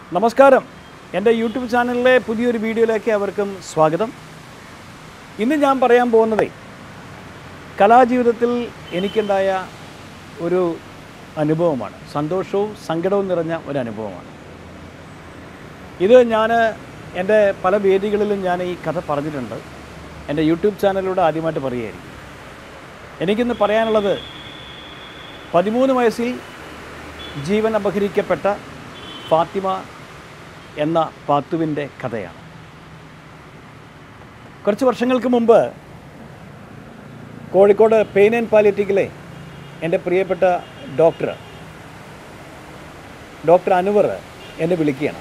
നമസ്കാരം എൻ്റെ യൂട്യൂബ് ചാനലിലെ പുതിയൊരു വീഡിയോയിലേക്ക് അവർക്കും സ്വാഗതം ഇന്ന് ഞാൻ പറയാൻ പോകുന്നതേ കലാജീവിതത്തിൽ എനിക്കുണ്ടായ ഒരു അനുഭവമാണ് സന്തോഷവും സങ്കടവും നിറഞ്ഞ ഒരു അനുഭവമാണ് ഇത് ഞാൻ എൻ്റെ പല വേദികളിലും ഞാൻ ഈ കഥ പറഞ്ഞിട്ടുണ്ട് എൻ്റെ യൂട്യൂബ് ചാനലിലൂടെ ആദ്യമായിട്ട് പറയുകയായിരിക്കും എനിക്കിന്ന് പറയാനുള്ളത് പതിമൂന്ന് വയസ്സിൽ ജീവൻ അപഹരിക്കപ്പെട്ട ഫാത്തിമ എന്ന പാത്തുവിൻ്റെ കഥയാണ് കുറച്ച് വർഷങ്ങൾക്ക് മുമ്പ് കോഴിക്കോട് പെയിൻ ആൻഡ് പാലിയറ്റിക്കിലെ എൻ്റെ പ്രിയപ്പെട്ട ഡോക്ടർ ഡോക്ടർ അനുവർ എന്നെ വിളിക്കുകയാണ്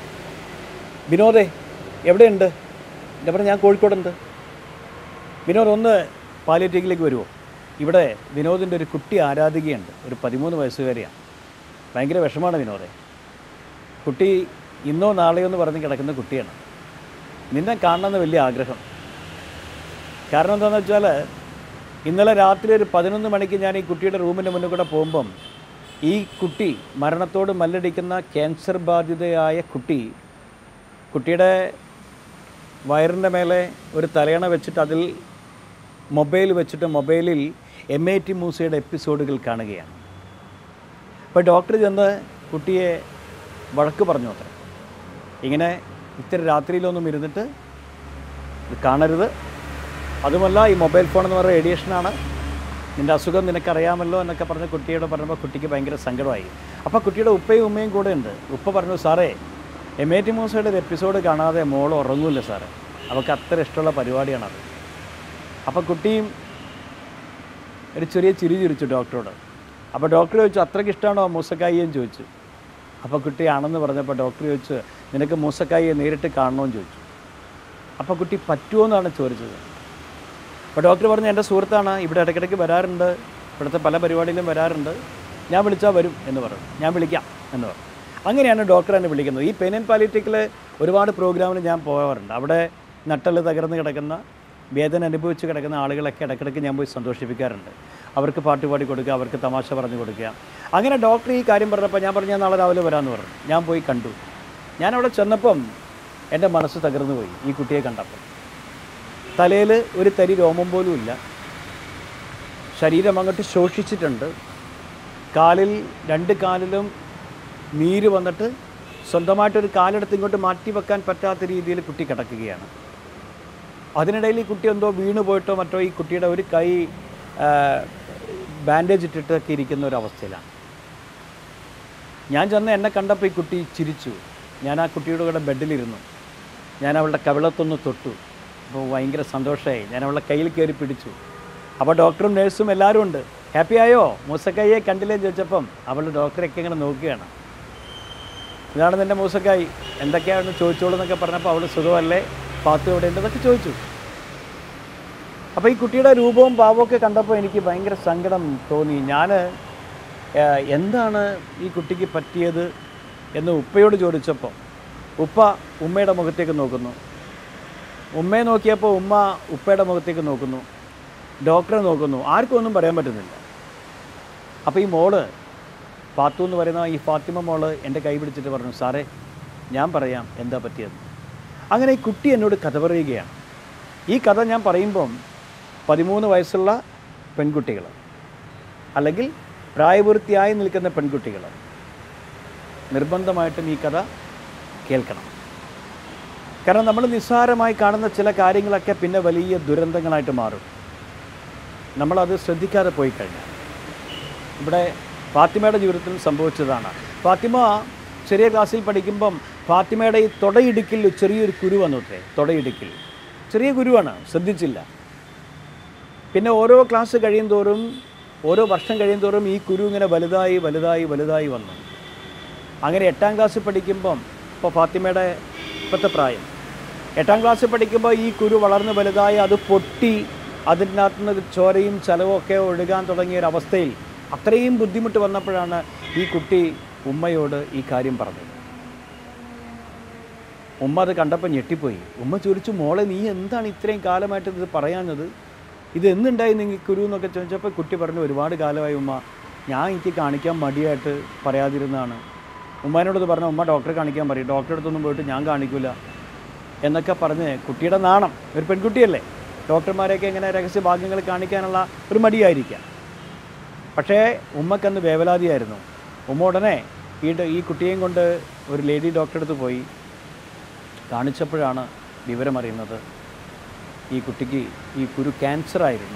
വിനോദേ എവിടെയുണ്ട് എൻ്റെ പറഞ്ഞ ഞാൻ കോഴിക്കോടുണ്ട് വിനോദ് ഒന്ന് പാലിയറ്റിക്കിലേക്ക് വരുമോ ഇവിടെ വിനോദിൻ്റെ ഒരു കുട്ടി ആരാധികയുണ്ട് ഒരു പതിമൂന്ന് വയസ്സുകാരിയാണ് ഭയങ്കര വിഷമാണ് വിനോദേ കുട്ടി ഇന്നോ നാളെയോ എന്ന് പറഞ്ഞ് കിടക്കുന്ന കുട്ടിയാണ് നിന്നെ കാണണമെന്ന് വലിയ ആഗ്രഹം കാരണം എന്താണെന്ന് വെച്ചാൽ ഇന്നലെ രാത്രി ഒരു പതിനൊന്ന് മണിക്ക് ഞാൻ ഈ കുട്ടിയുടെ റൂമിൻ്റെ മുന്നിൽ കൂടെ പോകുമ്പം ഈ കുട്ടി മരണത്തോട് മല്ലടിക്കുന്ന ക്യാൻസർ ബാധിതയായ കുട്ടി കുട്ടിയുടെ വയറിൻ്റെ മേലെ ഒരു തലയണ വെച്ചിട്ട് അതിൽ മൊബൈൽ വെച്ചിട്ട് മൊബൈലിൽ എം ഐ ടി മൂസയുടെ എപ്പിസോഡുകൾ കാണുകയാണ് അപ്പോൾ ഡോക്ടർ ചെന്ന് കുട്ടിയെ വഴക്ക് പറഞ്ഞു അത്ര ഇങ്ങനെ ഇത്തിരി രാത്രിയിലൊന്നും ഇരുന്നിട്ട് ഇത് കാണരുത് അതുമല്ല ഈ മൊബൈൽ ഫോൺ എന്ന് പറയുന്ന റേഡിയേഷനാണ് നിൻ്റെ അസുഖം നിനക്കറിയാമല്ലോ എന്നൊക്കെ പറഞ്ഞ് കുട്ടിയോട് പറഞ്ഞപ്പോൾ കുട്ടിക്ക് ഭയങ്കര സങ്കടമായി അപ്പോൾ കുട്ടിയുടെ ഉപ്പയും ഉമ്മയും കൂടെ ഉണ്ട് ഉപ്പ പറഞ്ഞു സാറേ എം എ ടി മൂസയുടെ ഒരു എപ്പിസോഡ് കാണാതെ മോൾ ഉറങ്ങൂല്ല സാറേ അവൾക്ക് അത്ര ഇഷ്ടമുള്ള പരിപാടിയാണത് അപ്പോൾ കുട്ടിയും ഒരു ചെറിയ ചിരി ചിരിച്ചു ഡോക്ടറോട് അപ്പോൾ ഡോക്ടർ ചോദിച്ചു അത്രയ്ക്ക് ഇഷ്ടമാണോ മൂസക്കായിയെന്ന് ചോദിച്ചു അപ്പോൾ കുട്ടി ആണെന്ന് പറഞ്ഞപ്പോൾ ഡോക്ടർ ചോദിച്ചു നിനക്ക് മൂസക്കായിയെ നേരിട്ട് കാണണമെന്ന് ചോദിച്ചു അപ്പോൾ കുട്ടി പറ്റുമോ എന്നാണ് ചോദിച്ചത് അപ്പോൾ ഡോക്ടർ പറഞ്ഞു എൻ്റെ സുഹൃത്താണ് ഇവിടെ ഇടയ്ക്കിടയ്ക്ക് വരാറുണ്ട് ഇവിടുത്തെ പല പരിപാടിയിലും വരാറുണ്ട് ഞാൻ വിളിച്ചാൽ വരും എന്ന് പറഞ്ഞു ഞാൻ വിളിക്കാം എന്ന് പറഞ്ഞു അങ്ങനെയാണ് ഡോക്ടർ എന്നെ വിളിക്കുന്നത് ഈ പെയിൻ ആൻഡ് പാലിറ്റിക്കിൽ ഒരുപാട് പ്രോഗ്രാമിന് ഞാൻ പോകാറുണ്ട് അവിടെ നട്ടല് തകർന്ന് കിടക്കുന്ന വേദന അനുഭവിച്ച് കിടക്കുന്ന ആളുകളൊക്കെ ഇടയ്ക്കിടയ്ക്ക് ഞാൻ പോയി സന്തോഷിപ്പിക്കാറുണ്ട് അവർക്ക് പാട്ട് പാടി കൊടുക്കുക അവർക്ക് തമാശ പറഞ്ഞു കൊടുക്കുക അങ്ങനെ ഡോക്ടർ ഈ കാര്യം പറഞ്ഞപ്പോൾ ഞാൻ പറഞ്ഞു ഞാൻ നാളെ രാവിലെ വരാമെന്ന് പറഞ്ഞു ഞാൻ പോയി കണ്ടു ഞാൻ അവിടെ ചെന്നപ്പം എൻ്റെ മനസ്സ് തകർന്നു പോയി ഈ കുട്ടിയെ കണ്ടപ്പോൾ തലയിൽ ഒരു തരി രോമം പോലും ഇല്ല ശരീരം അങ്ങോട്ട് ശോഷിച്ചിട്ടുണ്ട് കാലിൽ രണ്ട് കാലിലും നീര് വന്നിട്ട് സ്വന്തമായിട്ടൊരു കാലെടുത്ത് ഇങ്ങോട്ട് മാറ്റി വെക്കാൻ പറ്റാത്ത രീതിയിൽ കുട്ടി കിടക്കുകയാണ് അതിനിടയിൽ ഈ കുട്ടി എന്തോ വീണ് പോയിട്ടോ മറ്റോ ഈ കുട്ടിയുടെ ഒരു കൈ ബാൻഡേജ് ഇട്ടിട്ടൊക്കെ ഇരിക്കുന്ന ഒരു അവസ്ഥയിലാണ് ഞാൻ ചെന്ന് എന്നെ കണ്ടപ്പോൾ ഈ കുട്ടി ചിരിച്ചു ഞാൻ ആ കുട്ടിയുടെ കൂടെ ബെഡിലിരുന്നു ഞാൻ അവളുടെ കവിളത്തൊന്ന് തൊട്ടു അപ്പോൾ ഭയങ്കര സന്തോഷമായി ഞാൻ അവളുടെ കയ്യിൽ കയറി പിടിച്ചു അപ്പോൾ ഡോക്ടറും നേഴ്സും എല്ലാവരും ഉണ്ട് ഹാപ്പി ആയോ മൂസക്കായിയെ കണ്ടില്ലേ ചോദിച്ചപ്പം അവൾ ഡോക്ടറൊക്കെ ഇങ്ങനെ നോക്കുകയാണ് ഇതാണ് നിൻ്റെ മൂസക്കായി എന്തൊക്കെയാണ് ചോദിച്ചോളൂ എന്നൊക്കെ പറഞ്ഞപ്പോൾ അവൾ സുഖമല്ലേ പാത്തു എവിടെ ഉണ്ടെന്നൊക്കെ ചോദിച്ചു അപ്പോൾ ഈ കുട്ടിയുടെ രൂപവും ഭാവവും ഒക്കെ കണ്ടപ്പോൾ എനിക്ക് ഭയങ്കര സങ്കടം തോന്നി ഞാൻ എന്താണ് ഈ കുട്ടിക്ക് പറ്റിയത് എന്ന് ഉപ്പയോട് ചോദിച്ചപ്പോൾ ഉപ്പ ഉമ്മയുടെ മുഖത്തേക്ക് നോക്കുന്നു ഉമ്മയെ നോക്കിയപ്പോൾ ഉമ്മ ഉപ്പയുടെ മുഖത്തേക്ക് നോക്കുന്നു ഡോക്ടറെ നോക്കുന്നു ആർക്കും ഒന്നും പറയാൻ പറ്റുന്നില്ല അപ്പോൾ ഈ മോള് പാത്തു എന്ന് പറയുന്ന ഈ ഫാത്തിമ മോള് എൻ്റെ കൈ പിടിച്ചിട്ട് പറഞ്ഞു സാറേ ഞാൻ പറയാം എന്താ പറ്റിയത് അങ്ങനെ ഈ കുട്ടി എന്നോട് കഥ പറയുകയാണ് ഈ കഥ ഞാൻ പറയുമ്പം പതിമൂന്ന് വയസ്സുള്ള പെൺകുട്ടികൾ അല്ലെങ്കിൽ പ്രായപൂർത്തിയായി നിൽക്കുന്ന പെൺകുട്ടികൾ നിർബന്ധമായിട്ടും ഈ കഥ കേൾക്കണം കാരണം നമ്മൾ നിസ്സാരമായി കാണുന്ന ചില കാര്യങ്ങളൊക്കെ പിന്നെ വലിയ ദുരന്തങ്ങളായിട്ട് മാറും നമ്മളത് ശ്രദ്ധിക്കാതെ പോയി കഴിഞ്ഞാൽ ഇവിടെ ഫാത്തിമയുടെ ജീവിതത്തിൽ സംഭവിച്ചതാണ് ഫാത്തിമ ചെറിയ ക്ലാസ്സിൽ പഠിക്കുമ്പം ഫാത്തിമയുടെ ഈ തുടയിടുക്കിൽ ചെറിയൊരു കുരു വന്നുത്രേ തുടയിടുക്കിൽ ചെറിയ കുരുവാണ് ശ്രദ്ധിച്ചില്ല പിന്നെ ഓരോ ക്ലാസ് കഴിയും തോറും ഓരോ വർഷം കഴിയും തോറും ഈ കുരു ഇങ്ങനെ വലുതായി വലുതായി വലുതായി വന്നു അങ്ങനെ എട്ടാം ക്ലാസ്സിൽ പഠിക്കുമ്പം ഇപ്പോൾ ഫാത്തിമയുടെ ഇപ്പോഴത്തെ പ്രായം എട്ടാം ക്ലാസ്സിൽ പഠിക്കുമ്പോൾ ഈ കുരു വളർന്ന് വലുതായി അത് പൊട്ടി അതിനകത്ത് നിന്ന് ചോരയും ചലവും ഒക്കെ ഒഴുകാൻ തുടങ്ങിയ ഒരു അവസ്ഥയിൽ അത്രയും ബുദ്ധിമുട്ട് വന്നപ്പോഴാണ് ഈ കുട്ടി ഉമ്മയോട് ഈ കാര്യം പറഞ്ഞത് ഉമ്മ അത് കണ്ടപ്പോൾ ഞെട്ടിപ്പോയി ഉമ്മ ചോദിച്ചു മോളെ നീ എന്താണ് ഇത്രയും കാലമായിട്ട് ഇത് പറയാഞ്ഞത് ഇത് എന്നുണ്ടായി നിങ്ങൾക്ക് കുരു എന്നൊക്കെ ചോദിച്ചപ്പോൾ കുട്ടി പറഞ്ഞു ഒരുപാട് കാലമായി ഉമ്മ ഞാൻ എനിക്ക് കാണിക്കാൻ മടിയായിട്ട് പറയാതിരുന്നതാണ് ഉമ്മാനോടത് പറഞ്ഞു ഉമ്മ ഡോക്ടറെ കാണിക്കാൻ പറയും ഡോക്ടറെ അടുത്തൊന്നും പോയിട്ട് ഞാൻ കാണിക്കില്ല എന്നൊക്കെ പറഞ്ഞ് കുട്ടിയുടെ നാണം ഒരു പെൺകുട്ടിയല്ലേ ഡോക്ടർമാരെയൊക്കെ ഇങ്ങനെ രഹസ്യ ഭാഗ്യങ്ങൾ കാണിക്കാനുള്ള ഒരു മടിയായിരിക്കാം പക്ഷേ ഉമ്മക്കന്ന് വേവലാതിയായിരുന്നു ഉമ്മ ഉടനെ ഈ ഡ- ഈ കുട്ടിയെയും കൊണ്ട് ഒരു ലേഡി ഡോക്ടറെ അടുത്ത് പോയി കാണിച്ചപ്പോഴാണ് വിവരമറിയുന്നത് ഈ കുട്ടിക്ക് ഈ കുരു ക്യാൻസറായിരുന്നു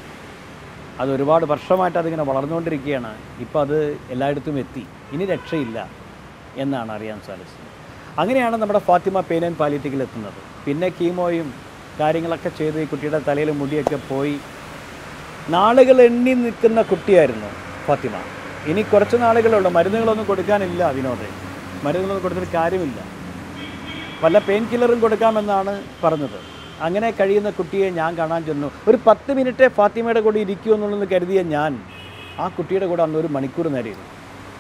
അത് ഒരുപാട് വർഷമായിട്ട് അതിങ്ങനെ വളർന്നുകൊണ്ടിരിക്കുകയാണ് ഇപ്പോൾ അത് എല്ലായിടത്തും എത്തി ഇനി രക്ഷയില്ല എന്നാണ് അറിയാൻ സാധിച്ചത് അങ്ങനെയാണ് നമ്മുടെ ഫാത്തിമ പെയിൻ ആൻഡ് പാലിറ്റിക്കിൽ എത്തുന്നത് പിന്നെ കീമോയും കാര്യങ്ങളൊക്കെ ചെയ്ത് ഈ കുട്ടിയുടെ തലയിൽ മുടിയൊക്കെ പോയി നാളുകൾ എണ്ണി നിൽക്കുന്ന കുട്ടിയായിരുന്നു ഫാത്തിമ ഇനി കുറച്ച് നാളുകളുള്ളൂ മരുന്നുകളൊന്നും കൊടുക്കാനില്ല വിനോദ് മരുന്നുകളൊന്നും കൊടുത്തിട്ട് കാര്യമില്ല വല്ല പെയിൻ കില്ലറും കൊടുക്കാമെന്നാണ് പറഞ്ഞത് അങ്ങനെ കഴിയുന്ന കുട്ടിയെ ഞാൻ കാണാൻ ചെന്നു ഒരു പത്ത് മിനിറ്റ് ഫാത്തിമയുടെ കൂടെ ഇരിക്കൂ എന്നുള്ളത് കരുതിയ ഞാൻ ആ കുട്ടിയുടെ കൂടെ അന്ന് ഒരു മണിക്കൂർ നേരം ഇരുന്നു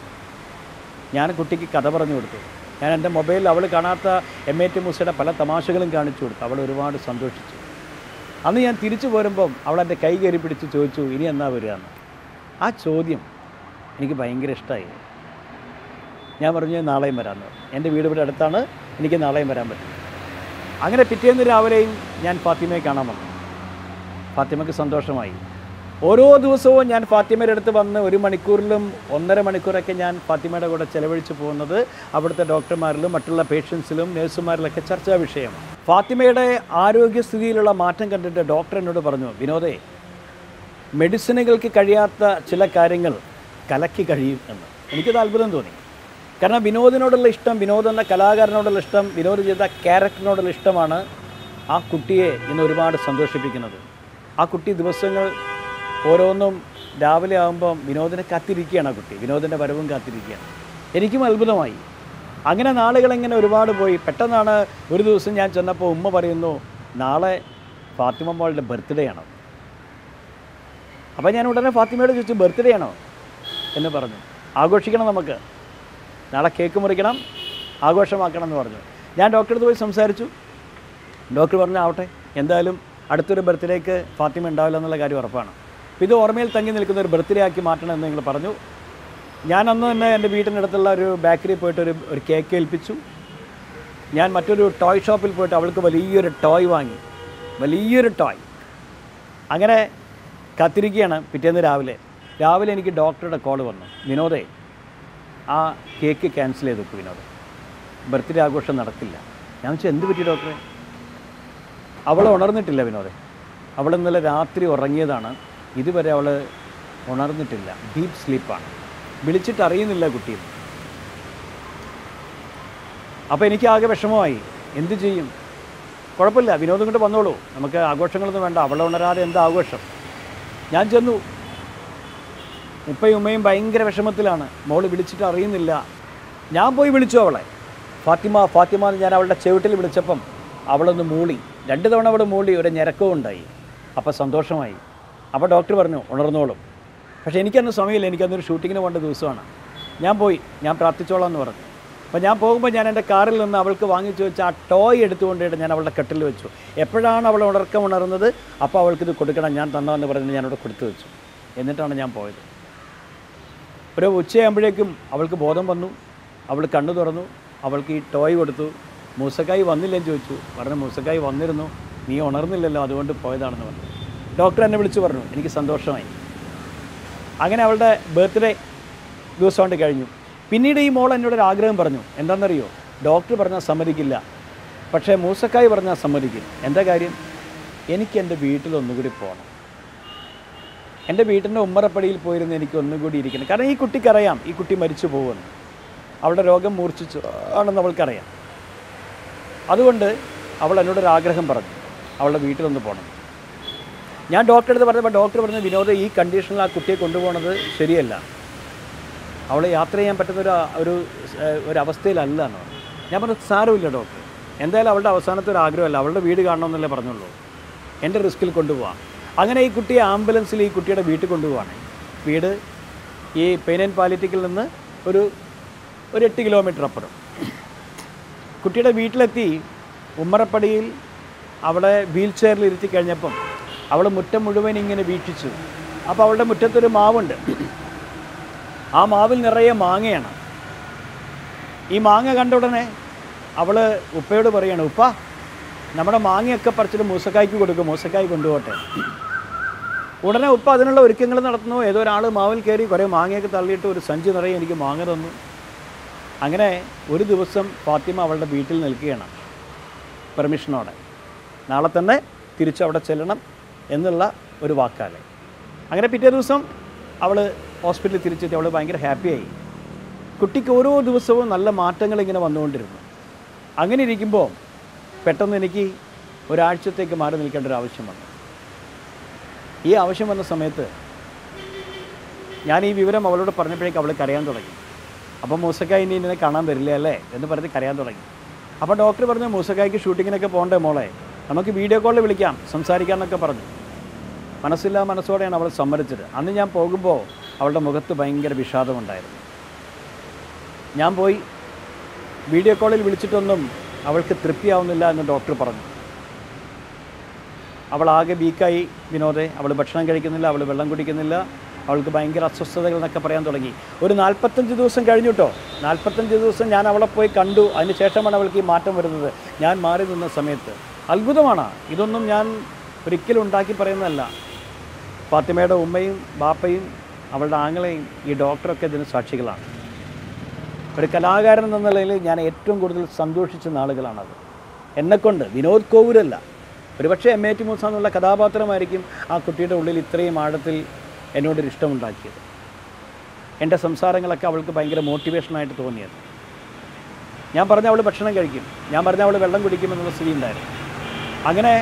ഞാൻ കുട്ടിക്ക് കഥ പറഞ്ഞു കൊടുത്തു ഞാൻ എൻ്റെ മൊബൈലിൽ അവൾ കാണാത്ത എം എ ടി മൂസയുടെ പല തമാശകളും കാണിച്ചു കൊടുത്തു അവൾ ഒരുപാട് സന്തോഷിച്ചു അന്ന് ഞാൻ തിരിച്ചു പോരുമ്പം അവൾ എൻ്റെ കൈ കയറി പിടിച്ച് ചോദിച്ചു ഇനി എന്നാ വരിക എന്ന് ആ ചോദ്യം എനിക്ക് ഭയങ്കര ഇഷ്ടമായി ഞാൻ പറഞ്ഞു "ഞാൻ നാളെയും വരാമെന്ന് പറഞ്ഞു. എൻ്റെ വീട് ഇവിടെ അടുത്താണ് എനിക്ക് നാളെയും വരാൻ പറ്റും അങ്ങനെ പിറ്റേന്ന് രാവിലെയും ഞാൻ ഫാത്തിമയെ കാണാൻ വന്നു ഫാത്തിമയ്ക്ക് സന്തോഷമായി ഓരോ ദിവസവും ഞാൻ ഫാത്തിമയുടെ അടുത്ത് വന്ന് ഒരു മണിക്കൂറിലും ഒന്നര മണിക്കൂറൊക്കെ ഞാൻ ഫാത്തിമയുടെ കൂടെ ചെലവഴിച്ച് പോകുന്നത് അവിടുത്തെ ഡോക്ടർമാരിലും മറ്റുള്ള പേഷ്യൻസിലും നഴ്സുമാരിലൊക്കെ ചർച്ചാ വിഷയമാണ് ഫാത്തിമയുടെ ആരോഗ്യസ്ഥിതിയിലുള്ള മാറ്റം കണ്ടിട്ട് ഡോക്ടർ എന്നോട് പറഞ്ഞു വിനോദേ മെഡിസിനുകൾക്ക് കഴിയാത്ത ചില കാര്യങ്ങൾ കലക്കി കഴിയും എന്ന് എനിക്കത് അത്ഭുതം തോന്നി കാരണം വിനോദിനോടുള്ള ഇഷ്ടം വിനോദ് എന്ന കലാകാരനോടുള്ള ഇഷ്ടം വിനോദ് ചെയ്ത ക്യാരക്ടറിനോടുള്ള ഇഷ്ടമാണ് ആ കുട്ടിയെ ഇന്ന് ഒരുപാട് സന്തോഷിപ്പിക്കുന്നത് ആ കുട്ടി ദിവസങ്ങൾ ഓരോന്നും രാവിലെ ആകുമ്പം വിനോദിനെ കാത്തിരിക്കുകയാണ് ആ കുട്ടി വിനോദിൻ്റെ വരവും കാത്തിരിക്കുകയാണ് എനിക്കും അത്ഭുതമായി അങ്ങനെ നാളുകളിങ്ങനെ ഒരുപാട് പോയി പെട്ടെന്നാണ് ഒരു ദിവസം ഞാൻ ചെന്നപ്പോൾ ഉമ്മ പറയുന്നു നാളെ ഫാത്തിമ മോളുടെ ബർത്ത്ഡേ ആണ് അപ്പോൾ ഞാൻ ഉടനെ ഫാത്തിമയോട് ചോദിച്ചു ബർത്ത്ഡേ ആണോ എന്ന് പറഞ്ഞു ആഘോഷിക്കണം നമുക്ക് നാളെ കേക്ക് മുറിക്കണം ആഘോഷമാക്കണം എന്ന് പറഞ്ഞു ഞാൻ ഡോക്ടറെ അടുത്ത് പോയി സംസാരിച്ചു ഡോക്ടർ പറഞ്ഞു ആവട്ടെ എന്തായാലും അടുത്തൊരു ബർത്ത്ഡേക്ക് ഫാത്തിമ ഉണ്ടാവില്ല എന്നുള്ള കാര്യം ഉറപ്പാണ് അപ്പോൾ ഇത് ഓർമ്മയിൽ തങ്ങി നിൽക്കുന്ന ഒരു ബർത്ത്ഡേ ആക്കി മാറ്റണം എന്ന് നിങ്ങൾ പറഞ്ഞു ഞാൻ അന്ന് തന്നെ എൻ്റെ വീട്ടിനടുത്തുള്ള ഒരു ബേക്കറിയിൽ പോയിട്ട് ഒരു ഒരു കേക്ക് ഏൽപ്പിച്ചു ഞാൻ മറ്റൊരു ടോയ് ഷോപ്പിൽ പോയിട്ട് അവൾക്ക് വലിയൊരു ടോയ് വാങ്ങി വലിയൊരു ടോയ് അങ്ങനെ കാത്തിരിക്കുകയാണ് പിറ്റേന്ന് രാവിലെ രാവിലെ എനിക്ക് ഡോക്ടറുടെ കോൾ വന്നു വിനോദേ ആ കേക്ക് ക്യാൻസൽ ചെയ്ത് വെക്കും വിനോദ് ബർത്ത്ഡേ ആഘോഷം നടക്കില്ല ഞാൻ വെച്ചാൽ എന്ത് പറ്റി ഡോക്ടറെ അവൾ ഉണർന്നിട്ടില്ല വിനോദേ അവൾ ഇന്നലെ രാത്രി ഉറങ്ങിയതാണ് ഇതുവരെ അവൾ ഉണർന്നിട്ടില്ല ഡീപ്പ് സ്ലീപ്പാണ് വിളിച്ചിട്ട് അറിയുന്നില്ല കുട്ടി അപ്പോൾ എനിക്ക് ആകെ വിഷമമായി എന്ത് ചെയ്യും കുഴപ്പമില്ല വിനോദം കൊണ്ട് വന്നോളൂ നമുക്ക് ആഘോഷങ്ങളൊന്നും വേണ്ട അവളെ ഉണരാതെ എന്താ ആഘോഷം ഞാൻ ചെന്നു ഉപ്പയും ഉമ്മയും ഭയങ്കര വിഷമത്തിലാണ് മോള് വിളിച്ചിട്ട് അറിയുന്നില്ല ഞാൻ പോയി വിളിച്ചു അവളെ ഫാത്തിമ ഫാത്തിമ എന്ന് ഞാൻ അവളുടെ ചെവിട്ടിൽ വിളിച്ചപ്പം അവളൊന്ന് മൂളി രണ്ട് തവണ അവൾ മൂളി ഒരു ഞരക്കവും ഉണ്ടായി അപ്പോൾ സന്തോഷമായി അപ്പോൾ ഡോക്ടർ പറഞ്ഞു ഉണർന്നോളും പക്ഷേ എനിക്കന്ന് സമയമില്ല എനിക്കന്നൊരു ഷൂട്ടിങ്ങിന് പോകേണ്ട ദിവസമാണ് ഞാൻ പോയി ഞാൻ പ്രാർത്ഥിച്ചോളാം എന്ന് പറഞ്ഞു അപ്പോൾ ഞാൻ പോകുമ്പോൾ ഞാൻ എൻ്റെ കാറിൽ നിന്ന് അവൾക്ക് വാങ്ങിച്ചു വെച്ച ആ ടോയ് എടുത്തുകൊണ്ടിട്ട് ഞാൻ അവളുടെ കെട്ടിൽ വെച്ചു എപ്പോഴാണ് അവൾ ഉണർക്കം ഉണർന്നത് അപ്പോൾ അവൾക്കിത് കൊടുക്കണം ഞാൻ തന്നതെന്ന് പറഞ്ഞ് ഞാൻ അവിടെ കൊടുത്തു വെച്ചു എന്നിട്ടാണ് ഞാൻ പോയത് ഒരു ഉച്ചയാകുമ്പോഴേക്കും അവൾക്ക് ബോധം വന്നു അവൾ കണ്ണു തുറന്നു അവൾക്ക് ഈ ടോയ് കൊടുത്തു മൂസക്കായി വന്നില്ലെന്ന് ചോദിച്ചു പറഞ്ഞു മൂസക്കായി വന്നിരുന്നു നീ ഉണർന്നില്ലല്ലോ അതുകൊണ്ട് പോയതാണെന്ന് പറഞ്ഞു ഡോക്ടർ എന്നെ വിളിച്ചു പറഞ്ഞു എനിക്ക് സന്തോഷമായി അങ്ങനെ അവളുടെ ബർത്ത്ഡേ ദിവസം കൊണ്ട് കഴിഞ്ഞു പിന്നീട് ഈ മോൾ എന്നോടൊരു ആഗ്രഹം പറഞ്ഞു എന്താണെന്നറിയോ ഡോക്ടർ പറഞ്ഞാൽ സമ്മതിക്കില്ല പക്ഷേ മൂസക്കായി പറഞ്ഞാൽ സമ്മതിക്കും എന്താ കാര്യം എനിക്ക് എൻ്റെ വീട്ടിൽ ഒന്നുകൂടി പോകണം എൻ്റെ വീട്ടിൻ്റെ ഉമ്മറപ്പടിയിൽ പോയിരുന്ന് എനിക്ക് ഒന്നുകൂടി ഇരിക്കണം കാരണം ഈ കുട്ടിക്കറിയാം ഈ കുട്ടി മരിച്ചു പോകുമെന്ന് അവളുടെ രോഗം മൂർച്ഛിച്ചു ആണെന്ന് അവൾക്കറിയാം അതുകൊണ്ട് അവൾ എന്നോടൊരു ആഗ്രഹം പറഞ്ഞു അവളുടെ വീട്ടിലൊന്ന് പോകണം ഞാൻ ഡോക്ടറെ അടുത്ത് പറഞ്ഞപ്പോൾ ഡോക്ടർ പറഞ്ഞു വിനോദ ഈ കണ്ടീഷനിൽ ആ കുട്ടിയെ കൊണ്ടുപോകുന്നത് ശരിയല്ല അവളെ യാത്ര ചെയ്യാൻ പറ്റുന്ന ഒരു ഒരു ഏഹ്, ഒരു അവസ്ഥയിലല്ല എന്ന് പറഞ്ഞു ഞാൻ പറഞ്ഞു സാരമില്ല ഡോക്ടർ എന്തായാലും അവളുടെ അവസാനത്തെ ഒരു ആഗ്രഹമല്ല അവളുടെ വീട് കാണണമെന്നല്ലേ പറഞ്ഞുള്ളൂ എൻ്റെ റിസ്കിൽ കൊണ്ടുപോകാം അങ്ങനെ ഈ കുട്ടിയെ ആംബുലൻസിൽ ഈ കുട്ടിയുടെ വീട്ടിൽ കൊണ്ടുപോവാണ് വീട് ഈ പെയിൻ ആൻഡ് പാലിറ്റിക്കിൽ നിന്ന് ഒരു ഒരു എട്ട് കിലോമീറ്റർ അപ്പുറം കുട്ടിയുടെ വീട്ടിലെത്തി ഉമ്മറപ്പടിയിൽ അവളെ വീൽ ചെയറിൽ ഇരുത്തി കഴിഞ്ഞപ്പം അവൾ മുറ്റം മുഴുവൻ ഇങ്ങനെ വീക്ഷിച്ചു അപ്പോൾ അവളുടെ മുറ്റത്തൊരു മാവുണ്ട് ആ മാവിൽ നിറയെ മാങ്ങയാണ് ഈ മാങ്ങ കണ്ട ഉടനെ അവൾ ഉപ്പയോട് പറയാണ് ഉപ്പ നമ്മുടെ മാങ്ങയൊക്കെ പറിച്ചിട്ട് മൂസക്കായ്ക്ക് കൊടുക്കും മൂസക്കായ് കൊണ്ടുപോട്ടെ ഉടനെ ഉപ്പ അതിനുള്ള ഒരുക്കങ്ങൾ നടത്തുന്നു ഏതോ ഒരാൾ മാവിൽ കയറി കുറേ മാങ്ങയൊക്കെ തള്ളിയിട്ട് ഒരു സഞ്ചി നിറയെ എനിക്ക് മാങ്ങ തന്നു അങ്ങനെ ഒരു ദിവസം ഫാത്തിമ അവളുടെ വീട്ടിൽ നിൽക്കുകയാണ് പെർമിഷനോടെ നാളെ തന്നെ തിരിച്ചവിടെ ചെല്ലണം എന്നുള്ള ഒരു വാക്കാലെ അങ്ങനെ പിറ്റേ ദിവസം അവൾ ഹോസ്പിറ്റലിൽ തിരിച്ചെത്തി അവൾ ഭയങ്കര ഹാപ്പിയായി കുട്ടിക്ക് ഓരോ ദിവസവും നല്ല മാറ്റങ്ങൾ ഇങ്ങനെ വന്നുകൊണ്ടിരുന്നു അങ്ങനെ ഇരിക്കുമ്പോൾ പെട്ടെന്ന് എനിക്ക് ഒരാഴ്ചത്തേക്ക് മാറി നിൽക്കേണ്ട ഒരു ആവശ്യം വന്നു ഈ ആവശ്യം വന്ന സമയത്ത് ഞാൻ ഈ വിവരം അവളോട് പറഞ്ഞപ്പോഴേക്ക് അവൾ കരയാൻ തുടങ്ങി അപ്പം മൂസക്കായി ഇനി എന്നെ കാണാൻ വരില്ല അല്ലേ എന്ന് പറഞ്ഞ് കരയാൻ തുടങ്ങി അപ്പോൾ ഡോക്ടർ പറഞ്ഞു മൂസക്കായ്ക്ക് ഷൂട്ടിങ്ങിനൊക്കെ പോകണ്ടേ മോളെ നമുക്ക് വീഡിയോ കോളിൽ വിളിക്കാം സംസാരിക്കാമെന്നൊക്കെ പറഞ്ഞു മനസ്സില്ലാ മനസ്സോടെയാണ് അവൾ സമ്മതിച്ചത് അന്ന് ഞാൻ പോകുമ്പോൾ അവളുടെ മുഖത്ത് ഭയങ്കര വിഷാദമുണ്ടായിരുന്നു ഞാൻ പോയി വീഡിയോ കോളിൽ വിളിച്ചിട്ടൊന്നും അവൾക്ക് തൃപ്തിയാവുന്നില്ല എന്ന് ഡോക്ടർ പറഞ്ഞു അവൾ ആകെ വീക്കായി വിനോദെ അവൾ ഭക്ഷണം കഴിക്കുന്നില്ല അവൾ വെള്ളം കുടിക്കുന്നില്ല അവൾക്ക് ഭയങ്കര അസ്വസ്ഥതകൾ എന്നൊക്കെ പറയാൻ തുടങ്ങി ഒരു നാൽപ്പത്തഞ്ച് ദിവസം കഴിഞ്ഞു കേട്ടോ നാൽപ്പത്തഞ്ച് ദിവസം ഞാൻ അവളെ പോയി കണ്ടു അതിന് ശേഷമാണ് അവൾക്ക് ഈ മാറ്റം വരുന്നത് ഞാൻ മാറി നിന്ന സമയത്ത് അത്ഭുതമാണ് ഇതൊന്നും ഞാൻ ഒരിക്കലും ഉണ്ടാക്കി പറയുന്നതല്ല ഫാത്തിമയുടെ ഉമ്മയും ബാപ്പയും അവളുടെ ആങ്ങളെയും ഈ ഡോക്ടറൊക്കെ ഇതിന് സാക്ഷികളാണ് ഒരു കലാകാരൻ എന്ന നിലയിൽ ഞാൻ ഏറ്റവും കൂടുതൽ സന്തോഷിച്ച നാളുകളാണത് എന്നെക്കൊണ്ട് വിനോദ് കോവൂരല്ല ഒരുപക്ഷെ എം എ ടി മൂസ എന്നുള്ള കഥാപാത്രമായിരിക്കും ആ കുട്ടിയുടെ ഉള്ളിൽ ഇത്രയും ആഴത്തിൽ എന്നോടൊരു ഇഷ്ടമുണ്ടാക്കിയത് എൻ്റെ സംസാരങ്ങളൊക്കെ അവൾക്ക് ഭയങ്കര മോട്ടിവേഷനായിട്ട് തോന്നിയത് ഞാൻ പറഞ്ഞ അവൾ ഭക്ഷണം കഴിക്കും ഞാൻ പറഞ്ഞ അവൾ വെള്ളം കുടിക്കുമെന്നുള്ള സ്ഥിതി ഉണ്ടായിരുന്നു അങ്ങനെ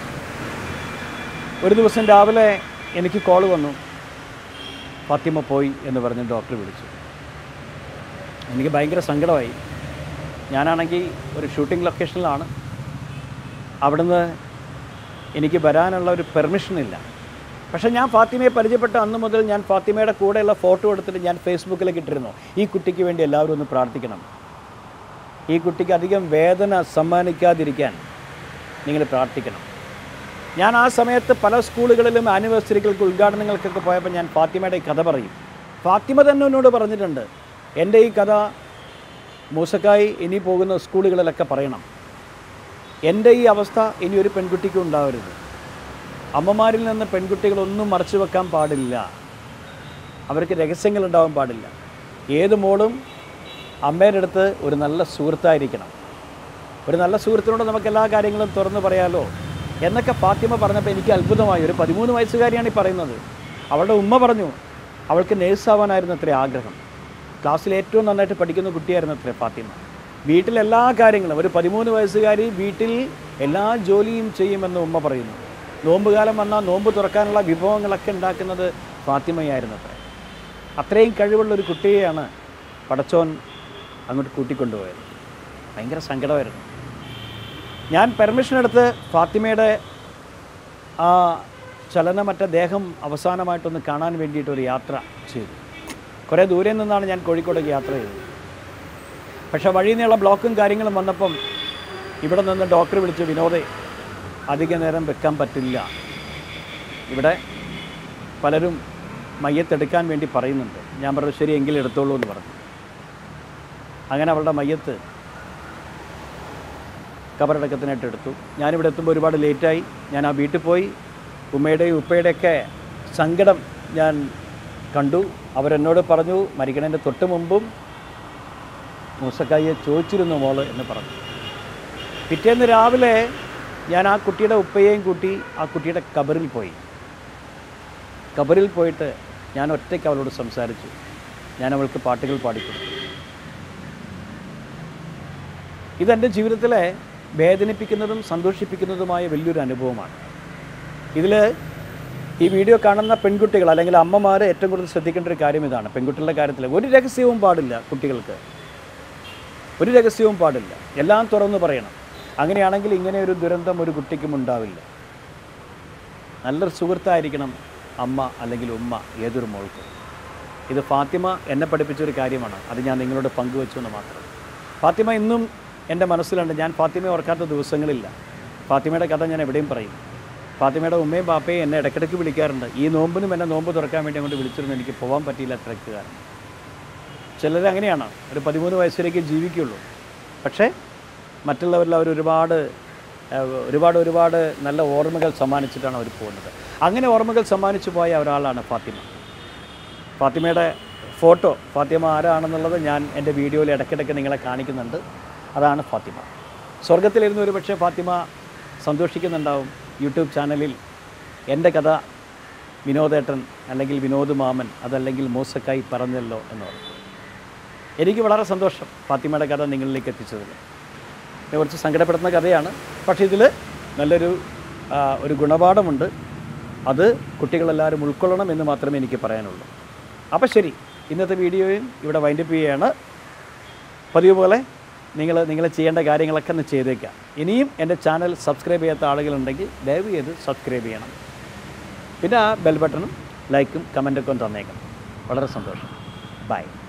ഒരു ദിവസം രാവിലെ എനിക്ക് കോൾ വന്നു ഫാത്തിമ പോയി എന്ന് പറഞ്ഞ് ഡോക്ടർ വിളിച്ചു എനിക്ക് ഭയങ്കര സങ്കടമായി ഞാനാണെങ്കിൽ ഒരു ഷൂട്ടിംഗ് ലൊക്കേഷനിലാണ് അവിടുന്ന് എനിക്ക് വരാനുള്ള ഒരു പെർമിഷൻ ഇല്ല പക്ഷേ ഞാൻ ഫാത്തിമയെ പരിചയപ്പെട്ട അന്ന് മുതൽ ഞാൻ ഫാത്തിമയുടെ കൂടെയുള്ള ഫോട്ടോ എടുത്തിട്ട് ഞാൻ ഫേസ്ബുക്കിലേക്ക് ഇട്ടിരുന്നു ഈ കുട്ടിക്ക് വേണ്ടി എല്ലാവരും ഒന്ന് പ്രാർത്ഥിക്കണം ഈ കുട്ടിക്ക് അധികം വേദന സമ്മാനിക്കാതിരിക്കാൻ നിങ്ങൾ പ്രാർത്ഥിക്കണം ഞാൻ ആ സമയത്ത് പല സ്കൂളുകളിലും ആനിവേഴ്സറികൾക്ക് ഉദ്ഘാടനങ്ങൾക്കൊക്കെ പോയപ്പോൾ ഞാൻ ഫാത്തിമയുടെ ഈ കഥ പറയും ഫാത്തിമ തന്നെ എന്നോട് പറഞ്ഞിട്ടുണ്ട് എൻ്റെ ഈ കഥ മൂസക്കായി ഇനി പോകുന്ന സ്കൂളുകളിലൊക്കെ പറയണം എൻ്റെ ഈ അവസ്ഥ ഇനി ഒരു പെൺകുട്ടിക്കും ഉണ്ടാവരുത് അമ്മമാരിൽ നിന്ന് പെൺകുട്ടികളൊന്നും മറച്ചു വെക്കാൻ പാടില്ല അവർക്ക് രഹസ്യങ്ങൾ ഉണ്ടാവാൻ പാടില്ല ഏത് മോളും അമ്മയുടെ അടുത്ത് ഒരു നല്ല സുഹൃത്തായിരിക്കണം ഒരു നല്ല സുഹൃത്തിനോട് നമുക്ക് എല്ലാ കാര്യങ്ങളും തുറന്നു പറയാലോ എന്നൊക്കെ ഫാത്തിമ പറഞ്ഞപ്പോൾ എനിക്ക് അത്ഭുതമായി ഒരു പതിമൂന്ന് വയസ്സുകാരിയാണ് ഈ പറയുന്നത് അവളുടെ ഉമ്മ പറഞ്ഞു അവൾക്ക് നേഴ്സാവാനായിരുന്നു അത്ര ആഗ്രഹം ക്ലാസ്സിൽ ഏറ്റവും നന്നായിട്ട് പഠിക്കുന്ന കുട്ടിയായിരുന്നു അത്ര ഫാത്തിമ വീട്ടിൽ എല്ലാ കാര്യങ്ങളും ഒരു പതിമൂന്ന് വയസ്സുകാരി വീട്ടിൽ എല്ലാ ജോലിയും ചെയ്യുമെന്ന് ഉമ്മ പറയുന്നു നോമ്പുകാലം വന്നാൽ നോമ്പ് തുറക്കാനുള്ള വിഭവങ്ങളൊക്കെ ഉണ്ടാക്കുന്നത് ഫാത്തിമയായിരുന്നു അത്ര അത്രയും കഴിവുള്ള ഒരു കുട്ടിയെയാണ് പടച്ചോൻ അങ്ങോട്ട് കൂട്ടിക്കൊണ്ടുപോയത് ഭയങ്കര സങ്കടമായിരുന്നു ഞാൻ പെർമിഷൻ എടുത്ത് ഫാത്തിമയുടെ ആ ചലനമറ്റ ദേഹം അവസാനമായിട്ടൊന്ന് കാണാൻ വേണ്ടിയിട്ട് ഒരു യാത്ര ചെയ്തു കുറേ ദൂരെ നിന്നാണ് ഞാൻ കോഴിക്കോടേക്ക് യാത്ര ചെയ്തത് പക്ഷേ വഴിയിൽ നിന്നുള്ള ബ്ലോക്കും കാര്യങ്ങളും വന്നപ്പം ഇവിടെ നിന്ന് ഡോക്ടർ വിളിച്ച് വിനോദേ അധിക നേരം വെക്കാൻ പറ്റില്ല ഇവിടെ പലരും മയ്യത്തെടുക്കാൻ വേണ്ടി പറയുന്നുണ്ട് ഞാൻ പറഞ്ഞു ശരി എങ്കിൽ എടുത്തോളൂ എന്ന് പറഞ്ഞു അങ്ങനെ അവളുടെ മയ്യത്ത് കബറടക്കത്തിനായിട്ട് എടുത്തു ഞാനിവിടെ എത്തുമ്പോൾ ഒരുപാട് ലേറ്റായി ഞാൻ ആ വീട്ടിൽ പോയി ഉമ്മയുടെയും ഉപ്പയുടെയൊക്കെ സങ്കടം ഞാൻ കണ്ടു അവരെന്നോട് പറഞ്ഞു മരിക്കണതിൻ്റെ തൊട്ട് മുമ്പും മൂസക്കായിയെ ചോദിച്ചിരുന്നു മോള് എന്ന് പറഞ്ഞു പിറ്റേന്ന് രാവിലെ ഞാൻ ആ കുട്ടിയുടെ ഉപ്പയെയും കൂട്ടി ആ കുട്ടിയുടെ കബറിൽ പോയി കബറിൽ പോയിട്ട് ഞാൻ ഒറ്റയ്ക്ക് അവളോട് സംസാരിച്ചു ഞാൻ അവൾക്ക് പാട്ടുകൾ പാടിക്കൊടുത്തു ഇതെൻ്റെ ജീവിതത്തിലെ വേദനിപ്പിക്കുന്നതും സന്തോഷിപ്പിക്കുന്നതുമായ വലിയൊരു അനുഭവമാണ് ഇതിൽ ഈ വീഡിയോ കാണുന്ന പെൺകുട്ടികൾ അല്ലെങ്കിൽ അമ്മമാർ ഏറ്റവും കൂടുതൽ ശ്രദ്ധിക്കേണ്ട ഒരു കാര്യം ഇതാണ് പെൺകുട്ടികളുടെ കാര്യത്തിൽ ഒരു രഹസ്യവും പാടില്ല കുട്ടികൾക്ക് ഒരു രഹസ്യവും പാടില്ല എല്ലാം തുറന്നു പറയണം അങ്ങനെയാണെങ്കിൽ ഇങ്ങനെ ഒരു ദുരന്തം ഒരു കുട്ടിക്കും ഉണ്ടാവില്ല നല്ലൊരു സുഹൃത്തായിരിക്കണം അമ്മ അല്ലെങ്കിൽ ഉമ്മ ഏതൊരു മോൾക്കും ഇത് ഫാത്തിമ എന്നെ പഠിപ്പിച്ചൊരു കാര്യമാണ് അത് ഞാൻ നിങ്ങളോട് പങ്കുവെച്ചു എന്ന് മാത്രം ഫാത്തിമ ഇന്നും എൻ്റെ മനസ്സിലുണ്ട് ഞാൻ ഫാത്തിമയെ ഓർക്കാത്ത ദിവസങ്ങളില്ല ഫാത്തിമയുടെ കഥ ഞാൻ എവിടെയും പറയും ഫാത്തിമയുടെ ഉമ്മയും ബാപ്പയും എന്നെ ഇടയ്ക്കിടയ്ക്ക് വിളിക്കാറുണ്ട് ഈ നോമ്പിനും എന്നെ നോമ്പ് തുറക്കാൻ വേണ്ടി അങ്ങോട്ട് വിളിച്ചിരുന്നു എനിക്ക് പോകാൻ പറ്റിയില്ല തിരക്ക് കാരണം ചിലർ അങ്ങനെയാണ് ഒരു പതിമൂന്ന് വയസ്സിലേക്ക് ജീവിക്കുള്ളൂ പക്ഷേ മറ്റുള്ളവരിൽ അവർ ഒരുപാട് ഏഹ്, ഒരുപാട് ഒരുപാട് നല്ല ഓർമ്മകൾ സമ്മാനിച്ചിട്ടാണ് അവർ പോകുന്നത് അങ്ങനെ ഓർമ്മകൾ സമ്മാനിച്ചു പോയ ഒരാളാണ് ഫാത്തിമ ഫാത്തിമയുടെ ഫോട്ടോ ഫാത്തിമ ആരാണെന്നുള്ളത് ഞാൻ എൻ്റെ വീഡിയോയിൽ ഇടയ്ക്കിടയ്ക്ക് നിങ്ങളെ കാണിക്കുന്നുണ്ട് അതാണ് ഫാത്തിമ സ്വർഗത്തിലിരുന്ന് ഒരു പക്ഷേ ഫാത്തിമ സന്തോഷിക്കുന്നുണ്ടാവും യൂട്യൂബ് ചാനലിൽ എൻ്റെ കഥ വിനോദേട്ടൻ അല്ലെങ്കിൽ വിനോദ് മാമൻ അതല്ലെങ്കിൽ മൂസക്കായി പറഞ്ഞല്ലോ എന്ന് പറഞ്ഞു എനിക്ക് വളരെ സന്തോഷം ഫാത്തിമയുടെ കഥ നിങ്ങളിലേക്ക് എത്തിച്ചതിൽ ഇത് കുറച്ച് സങ്കടപ്പെടുത്തുന്ന കഥയാണ് പക്ഷേ ഇതിൽ നല്ലൊരു ആ, ഒരു ഗുണപാഠമുണ്ട് അത് കുട്ടികളെല്ലാവരും ഉൾക്കൊള്ളണം എന്ന് മാത്രമേ എനിക്ക് പറയാനുള്ളൂ അപ്പോൾ ശരി ഇന്നത്തെ വീഡിയോയും ഇവിടെ വൈൻഡപ്പ് ചെയ്യുകയാണ് പതിവ് പോലെ നിങ്ങൾ നിങ്ങൾ ചെയ്യേണ്ട കാര്യങ്ങളൊക്കെ ഒന്ന് ചെയ്തേക്കാം ഇനിയും എൻ്റെ ചാനൽ സബ്സ്ക്രൈബ് ചെയ്യാത്ത ആളുകളുണ്ടെങ്കിൽ ദയവ് ചെയ്ത് സബ്സ്ക്രൈബ് ചെയ്യണം പിന്നെ ആ ബെൽ ബട്ടണും ലൈക്കും കമൻറ്റൊക്കെ ഒന്ന് തന്നേക്കണം വളരെ സന്തോഷം ബൈ